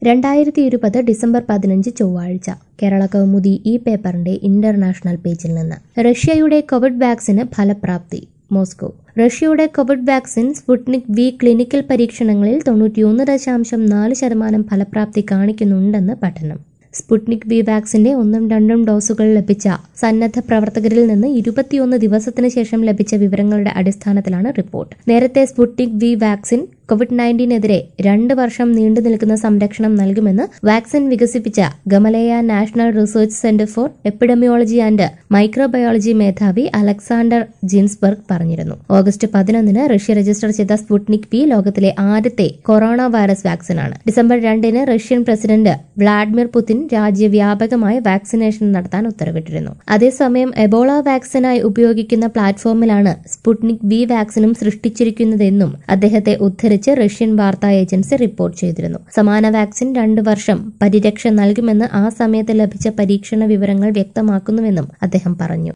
രണ്ടായിരത്തി ഇരുപത് ഡിസംബർ പതിനഞ്ച് ചൊവ്വാഴ്ച കേരള കൗമുദി ഈ പേപ്പറിന്റെ ഇന്റർനാഷണൽ പേജിൽ നിന്ന് റഷ്യയുടെ കോവിഡ് വാക്സിന് ഫലപ്രാപ്തി മോസ്കോ റഷ്യയുടെ covid vaccine Sputnik V clinical പരീക്ഷണങ്ങളിൽ തൊണ്ണൂറ്റിയൊന്ന് ദശാംശം നാല് ശതമാനം ഫലപ്രാപ്തി കാണിക്കുന്നുണ്ടെന്ന് പഠനം സ്പുട്നിക് വി വാക്സിന്റെ ഒന്നും രണ്ടും ഡോസുകൾ ലഭിച്ച സന്നദ്ധ പ്രവർത്തകരിൽ നിന്ന് ഇരുപത്തിയൊന്ന് ദിവസത്തിന് ശേഷം ലഭിച്ച വിവരങ്ങളുടെ അടിസ്ഥാനത്തിലാണ് റിപ്പോർട്ട് നേരത്തെ സ്പുട്നിക് വി വാക്സിൻ കോവിഡ് നയൻറ്റീനെതിരെ രണ്ട് വർഷം നീണ്ടു നിൽക്കുന്ന സംരക്ഷണം നൽകുമെന്ന് വാക്സിൻ വികസിപ്പിച്ച Gamaleya national research centre for epidemiology and microbiology മേധാവി അലക്സാണ്ടർ ജിൻസ്ബർഗ് പറഞ്ഞിരുന്നു ഓഗസ്റ്റ് പതിനൊന്നിന് റഷ്യ രജിസ്റ്റർ ചെയ്ത സ്പുട്നിക് വി ലോകത്തിലെ ആദ്യത്തെ കൊറോണ വൈറസ് വാക്സിനാണ് ഡിസംബർ രണ്ടിന് റഷ്യൻ പ്രസിഡന്റ് വ്ളാഡിമിർ പുതിൻ രാജ്യവ്യാപകമായി വാക്സിനേഷൻ നടത്താൻ ഉത്തരവിട്ടിരുന്നു അതേസമയം എബോള വാക്സിനായി ഉപയോഗിക്കുന്ന പ്ലാറ്റ്ഫോമിലാണ് സ്പുട്നിക് വി വാക്സിനും സൃഷ്ടിച്ചിരിക്കുന്നതെന്നും അദ്ദേഹത്തെ ഉദ്ധരിച്ച് റഷ്യൻ വാർത്താ ഏജൻസി റിപ്പോർട്ട് ചെയ്തിരുന്നു സമാന വാക്സിൻ രണ്ടു വർഷം പരിരക്ഷ നൽകുമെന്ന് ആ സമയത്ത് ലഭിച്ച പരീക്ഷണ വിവരങ്ങൾ വ്യക്തമാക്കുന്നുവെന്നും അദ്ദേഹം പറഞ്ഞു